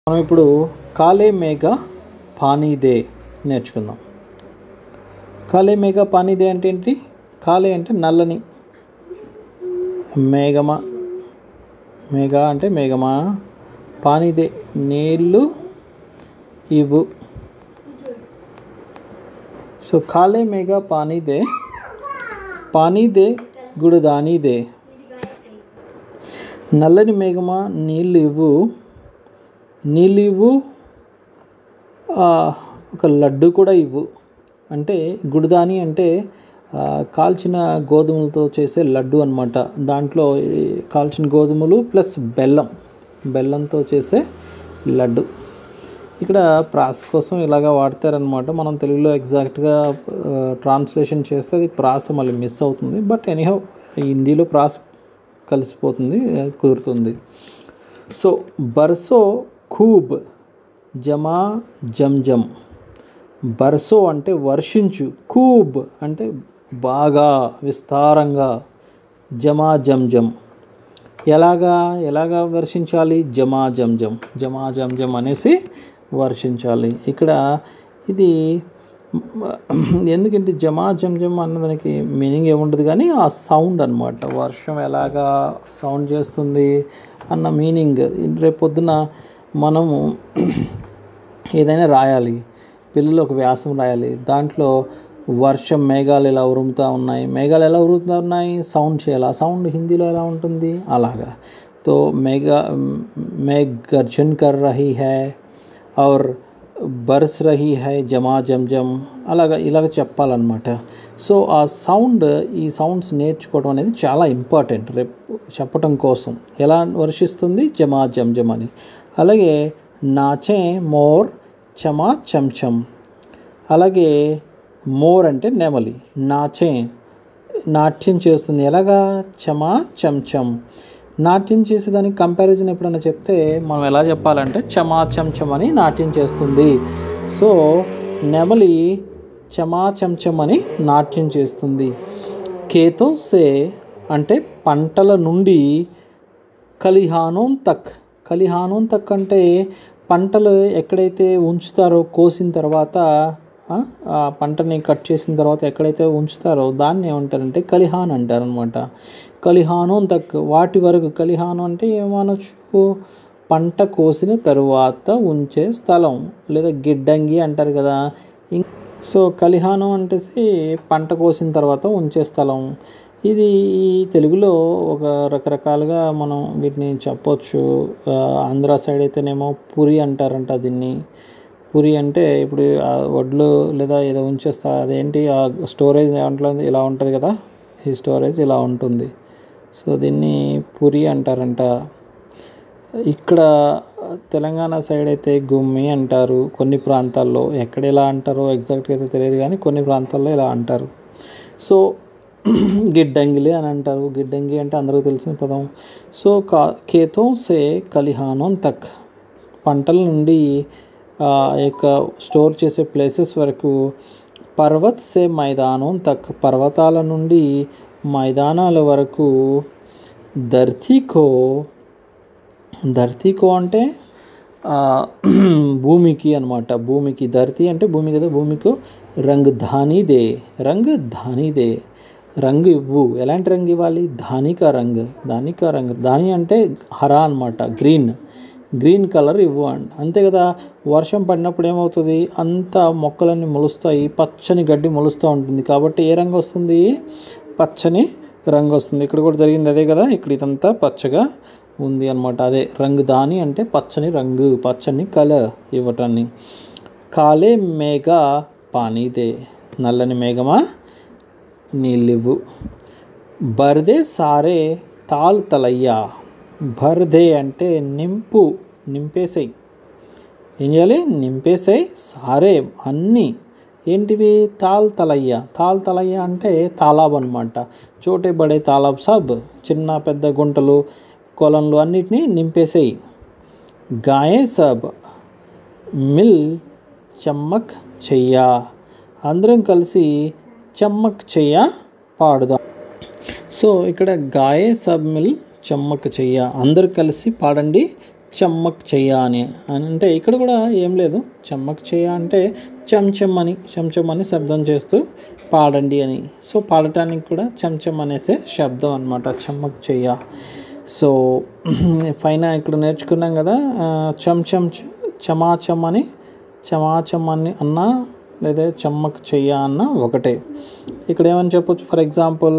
మనం ఇప్పుడు కాలే మేఘ పానీదే నేర్చుకుందాం కాలే మేఘ పానీదే అంటే ఏంటి కాలే అంటే నల్లని మేఘమా మేఘ అంటే మేఘమా పానీదే నీళ్ళు ఇవ్వు సో కాలే మేఘ పానీదే పానీదే గుడుదానీదే నల్లని మేఘమా నీళ్ళు ఇవ్వు నీళ్ళు ఇవ్వు ఆ, ఒక లడ్డు కూడా ఇవ్వు అంటే గుడిదాని అంటే ఆ, కాల్చిన గోధుమలతో చేసే లడ్డు అనమాట దాంట్లో ఈ కాల్చిన గోధుమలు ప్లస్ బెల్లం బెల్లంతో చేసే లడ్డు ఇక్కడ ప్రాస కోసం ఇలాగా వాడతారనమాట మనం తెలుగులో ఎగ్జాక్ట్గా ట్రాన్స్లేషన్ చేస్తే అది ప్రాస మళ్ళీ మిస్ అవుతుంది బట్ ఎనీహౌ హిందీలో ప్రాస కలిసిపోతుంది అది కుదురుతుంది సో బర్సో ఖూబ్ జమా జంజం బర్సో అంటే వర్షించు ఖూబ్ అంటే బాగా విస్తారంగా జమా జంజం ఎలాగా ఎలాగా వర్షించాలి జమా జంజం జమా జంజం అనేసి వర్షించాలి ఇక్కడ ఇది ఎందుకంటే జమా జంజం అన్నదానికి మీనింగ్ ఏముండదు కానీ ఆ సౌండ్ అనమాట వర్షం ఎలాగా సౌండ్ చేస్తుంది అన్న మీనింగ్ రేపొద్దున మనము ఏదైనా రాయాలి పిల్లలు ఒక వ్యాసం రాయాలి దాంట్లో వర్షం మేఘాలు ఎలా ఉరుముతూ ఉన్నాయి మేఘాలు ఎలా ఉరుముతూ ఉన్నాయి సౌండ్ చేయాలి ఆ సౌండ్ హిందీలో ఎలా ఉంటుంది అలాగా తో మేఘా మేఘ గర్జన్ కర్ రహీ హై और బర్స్ రహీ హై జమా జంజం అలాగా ఇలాగ చెప్పాలన్నమాట సో ఆ సౌండ్ ఈ సౌండ్స్ నేర్చుకోవడం అనేది చాలా ఇంపార్టెంట్ రేపు చెప్పటం కోసం ఎలా వర్షిస్తుంది జమా జంజం అని అలాగే నాచే మోర్ చమా చంచం అలాగే మోర్ అంటే నెమలి నాచే నాట్యం చేస్తుంది ఎలాగా చమా చంచం నాట్యం చేసేదానికి కంపారిజన్ ఎప్పుడైనా చెప్తే మనం ఎలా చెప్పాలంటే చమా చంచం అని నాట్యం చేస్తుంది సో నెమలి చమా చంచం అని నాట్యం చేస్తుంది కేతో సే అంటే పంటల నుండి కలిహానం తక్ కలిహానం తక్ అంటే పంటలు ఎక్కడైతే ఉంచుతారో కోసిన తర్వాత ఆ, ఆ పంటని కట్ చేసిన తర్వాత ఎక్కడైతే ఉంచుతారో దాన్ని ఏమంటారంటే కలిహాన్ అంటారనమాట కలిహానం తక్ వాటి వరకు కలిహానం అంటే ఏమనొచ్చు పంట కోసిన తరువాత ఉంచే స్థలం లేదా గిడ్డంగి అంటారు కదా ఇం- సో కలిహానం అంటే పంట కోసిన తర్వాత ఉంచే స్థలం ఇది ఈ తెలుగులో ఒక రకరకాలుగా మనం వీటిని చెప్పొచ్చు ఆ, ఆంధ్ర సైడ్ అయితేనేమో పురి అంటారంట దీన్ని పురి అంటే ఇప్పుడు ఆ వడ్లు లేదా ఏదో ఉంచేస్తా అదేంటి ఆ స్టోరేజ్ ఏమంటుంది ఇలా ఉంటుంది కదా ఈ స్టోరేజ్ ఇలా ఉంటుంది సో దీన్ని పురి అంటారంట ఇక్కడ తెలంగాణ సైడ్ అయితే గుమ్మి అంటారు కొన్ని ప్రాంతాల్లో ఎక్కడ ఎలా అంటారో ఎగ్జాక్ట్గా అయితే తెలియదు కానీ కొన్ని ప్రాంతాల్లో ఇలా అంటారు సో గిడ్డంగిలి అని అంటారు గిడ్డంగి అంటే అందరికీ తెలిసిన పదం సో కా కేతో సే కలిహానం తక్ పంటల నుండి ఆ యొక్క స్టోర్ చేసే ప్లేసెస్ వరకు పర్వత్ సే మైదానం తక్ పర్వతాల నుండి మైదానాల వరకు ధర్తీకో ధర్తీకో అంటే ఆ, భూమికి అనమాట భూమికి ధరతి అంటే భూమి కదా భూమికి రంగ్ ధానీదే రంగ్ ధానీదే రంగు ఇవ్వు ఎలాంటి రంగు ఇవ్వాలి ధానిక రంగ్ ధానిక రంగు ధాని అంటే హరా అనమాట గ్రీన్ గ్రీన్ కలర్ ఇవ్వు అండి అంతే కదా వర్షం పడినప్పుడు ఏమవుతుంది అంత మొక్కలన్నీ మొలుస్తాయి పచ్చని గడ్డి మొలుస్తూ ఉంటుంది కాబట్టి ఏ రంగు వస్తుంది పచ్చని రంగు వస్తుంది ఇక్కడ కూడా జరిగింది అదే కదా ఇక్కడ ఇదంతా పచ్చగా ఉంది అనమాట అదే రంగు దాని అంటే పచ్చని రంగు పచ్చని కలర్ ఇవ్వటాన్ని కాలే మేఘ పానీదే నల్లని మేఘమా నీళ్ళివ్వు బర్దే సారే తాల్ తలయ్యా బర్దే అంటే నింపు నింపేసాయి ఏం చేయాలి నింపేసాయి సారే అన్నీ ఏంటివి తాల్ తలయ్య తాల్ తలయ్య అంటే తాలాబ్ అనమాట చోటే బడే తాలాబ్ సబ్ చిన్న పెద్ద గుంటలు కొలంలు అన్నిటినీ నింపేసాయి గాయే సబ్ మిల్ చమ్మక్ చెయ్య అందరం కలిసి చమ్మక్ చెయ్య పాడుదాం సో ఇక్కడ గాయే సబ్ మిల్ చమ్మక్ చెయ్య అందరు కలిసి పాడండి చమ్మక్ చెయ్య అని అని అంటే ఇక్కడ కూడా ఏం లేదు చమ్మక్ చెయ్య అంటే చెంచం అని చెంచం అని శబ్దం చేస్తూ పాడండి అని సో పాడటానికి కూడా చెంచం అనేసే శబ్దం అనమాట చమ్మక్ చెయ్య సో పైన ఇక్కడ నేర్చుకున్నాం కదా ఆ, చెంచం చ- చమాచం అని చమాచం అని అన్నా లేదా చమ్మక్ చెయ్య అన్న ఒకటే ఇక్కడ ఏమని చెప్పొచ్చు ఫర్ ఎగ్జాంపుల్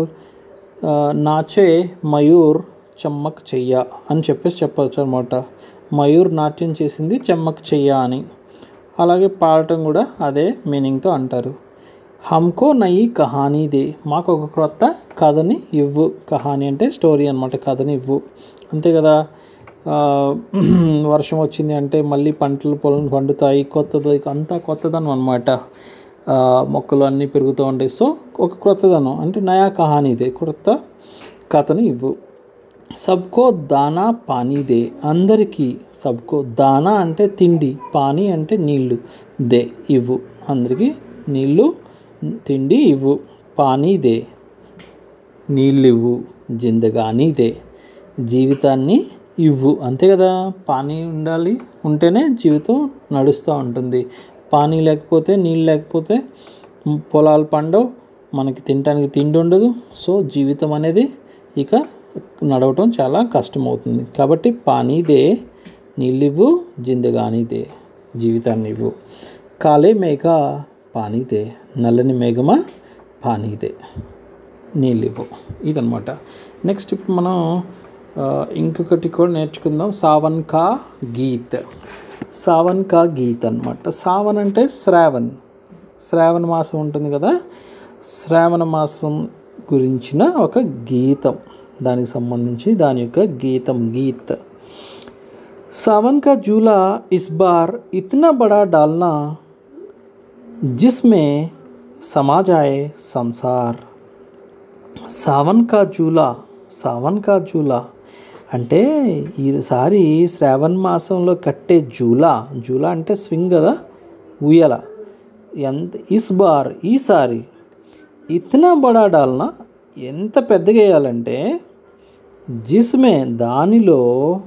నాచే మయూర్ చమ్మక్ చెయ్య అని చెప్పేసి చెప్పచ్చు అనమాట మయూర్ నాట్యం చేసింది చమ్మక్ చెయ్య అని అలాగే పాడటం కూడా అదే మీనింగ్తో అంటారు హమ్కో నయి కహానీ దే మాకు ఒక క్రొత్త కథని ఇవ్వు కహానీ అంటే స్టోరీ అనమాట కథని ఇవ్వు అంతే కదా ఆ, వర్షం వచ్చింది అంటే మళ్ళీ పంటలు పొలం పండుతాయి కొత్తది అంతా కొత్తదనం అనమాట మొక్కలు అన్నీ పెరుగుతూ ఉంటాయి సో ఒక క్రొత్తదనం అంటే నయా కహానీ ఇదే క్రొత్త కథని ఇవ్వు సబ్కో దానా పానీ దే అందరికీ సబ్కో దానా అంటే తిండి పానీ అంటే నీళ్ళు దే ఇవ్వు అందరికీ నీళ్ళు తిండి ఇవ్వు పానీ దే నీళ్ళు ఇవ్వు జిందగానీ దే జీవితాన్ని ఇవ్వు అంతే కదా పానీ ఉండాలి ఉంటేనే జీవితం నడుస్తూ ఉంటుంది పానీ లేకపోతే నీళ్ళు లేకపోతే మ్, పొలాలు పండవు మనకి తినడానికి తిండి ఉండదు సో జీవితం అనేది ఇక నడవటం చాలా కష్టమవుతుంది కాబట్టి పానీ దే నీళ్ళు ఇవ్వు జిందగానీ దే జీవితాన్ని ఇవ్వు కాలే మేఘ పానీ దే నల్లని మేఘమా పానీ దే నీళ్ళు ఇవ్వు ఇదనమాట నెక్స్ట్ ఇప్పుడు మనం ఆ, ఇంకొకటి కూడా నేర్చుకుందాం సావన్ కా గీత్ సావన్ కా గీత్ అనమాట సావన్ అంటే శ్రావణ్ శ్రావణ మాసం ఉంటుంది కదా శ్రావణ మాసం గురించిన ఒక గీతం దానికి సంబంధించి దాని యొక్క గీతం గీత్ सावन का झूला इस बार इतना बड़ा डालना जिसमें समा जाए संसार సావన్ కా జూలా సావన్ కా జూలా అంటే ఈసారి శ్రావణ మాసంలో కట్టే జూలా జూలా అంటే స్వింగ్ కదా ఉయ్యాల ఎంత ఇస్ బార్ ఈసారి ఇతనా బడా డాల్నా ఎంత పెద్దగా వేయాలంటే జిస్మే దానిలో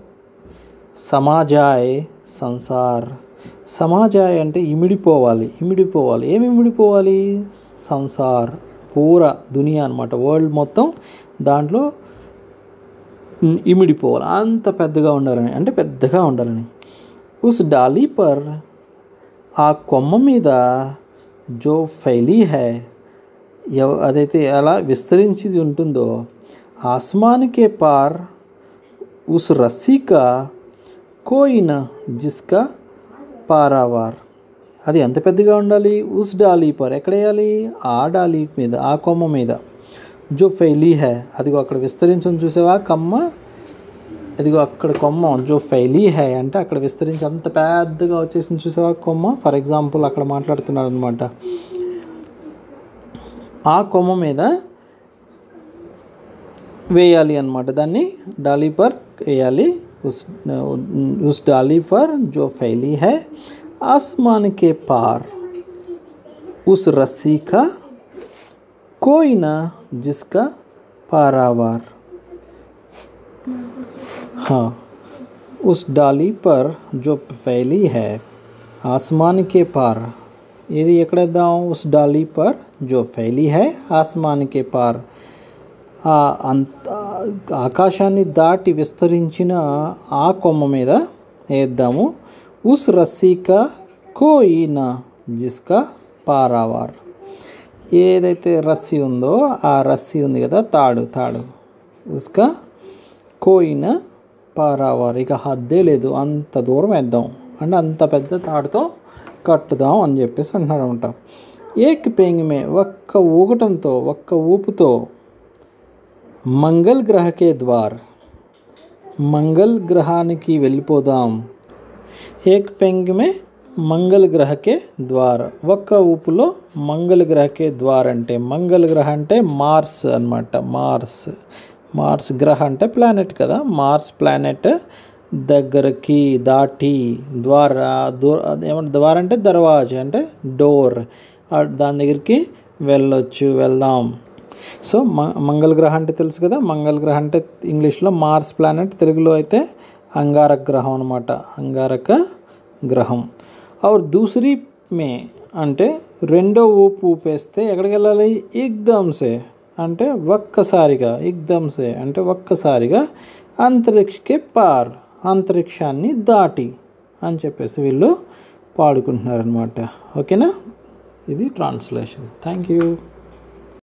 సమాజాయ్ సంసార్ సమాజాయ్ అంటే ఇమిడిపోవాలి ఇమిడిపోవాలి ఏమి ఇమిడిపోవాలి సంసార్ పూరా దునియా అనమాట వరల్డ్ మొత్తం దాంట్లో ఇ- ఇమిడిపోవాలి అంత పెద్దగా ఉండాలని అంటే పెద్దగా ఉండాలని ఉస్ డాలీ పర్ ఆ కొమ్మ మీద జో ఫైలీ హై ఎవ- అదైతే ఎలా విస్తరించింది ఉంటుందో ఆస్మానికే పార్ ఉస్ రస్సీ కా కోయి నా జిస్కా పారావార్ అది ఎంత పెద్దగా ఉండాలి ఉస్ డాలీ పర్ ఎక్కడ వేయాలి ఆ డాలీ మీద ఆ కొమ్మ మీద జో ఫైలీ హై అదిగో అక్కడ విస్తరించని చూసావా కమ్మ అదిగో అక్కడ కొమ్మ జో ఫైలీ హై అంటే అక్కడ విస్తరించి అంత పెద్దగా వచ్చేసింది చూసావా కొమ్మ ఫర్ ఎగ్జాంపుల్ అక్కడ మాట్లాడుతున్నాడు అనమాట ఆ కొమ్మ మీద వేయాలి అనమాట దాన్ని డాలీ పర్ వేయాలి ఉస్ ఉస్ డాలీ పర్ జో ఫైలీ హై आसमान के पार उस रस्सी का कोई ना जिसका पारावार हाँ उस डाली पर जो फैली है आसमान के पार ఇది ఎక్కడేద్దాం ఉస్ డాలీ పర్ జో ఫైలీ హై ఆస్మాన్ కే పార్ ఆ అంత ఆకాశాన్ని దాటి విస్తరించిన ఆ కొమ్మ మీద వేద్దాము ఉస్ రస్సీ కా కోయి నా జిస్కా పారావార్ ఏదైతే రస్సీ ఉందో ఆ రస్సీ ఉంది కదా తాడు తాడు ఉస్కా కోయిన పారావార్ ఇక హద్దే లేదు అంత దూరం వేద్దాం అంటే అంత పెద్ద తాడుతో కట్టుదాం అని చెప్పేసి అంటున్నాడు అనమాట ఏక్ పేంగిమే ఒక్క ఊగటంతో ఒక్క ఊపుతో మంగళ్ గ్రహకే ద్వార్ మంగళ్ గ్రహానికి వెళ్ళిపోదాం ఏక్ పెంగిమే మంగళ గ్రహకే ద్వార్ ఒక్క ఊపులో మంగళ గ్రహకే ద్వార్ అంటే మంగళ గ్రహ అంటే మార్స్ అన్నమాట మార్స్ మార్స్ గ్రహ అంటే ప్లానెట్ కదా మార్స్ ప్లానెట్ దగ్గరకి దాటి ద్వార దూర ఏమంటే ద్వార్ అంటే దర్వాజ్ అంటే డోర్ ఆ దాని దగ్గరికి వెళ్ళొచ్చు వెళ్దాం సో మ మంగళ గ్రహ అంటే తెలుసు కదా మంగళ గ్రహ అంటే ఇంగ్లీష్లో మార్స్ ప్లానెట్ తెలుగులో అయితే అంగారక గ్రహం అనమాట అంగారక గ్రహం और दूसरी మే అంటే రెండో ఊపు ఊపేస్తే ఎక్కడికి వెళ్ళాలి ఇగ్దమ్ సే అంటే ఒక్కసారిగా ఇగ్దమ్ సే అంటే ఒక్కసారిగా అంతరిక్షకే పార్ అంతరిక్షాన్ని దాటి అని చెప్పేసి వీళ్ళు పాడుకుంటున్నారనమాట ఓకేనా ఇది ట్రాన్స్లేషన్ థ్యాంక్ యూ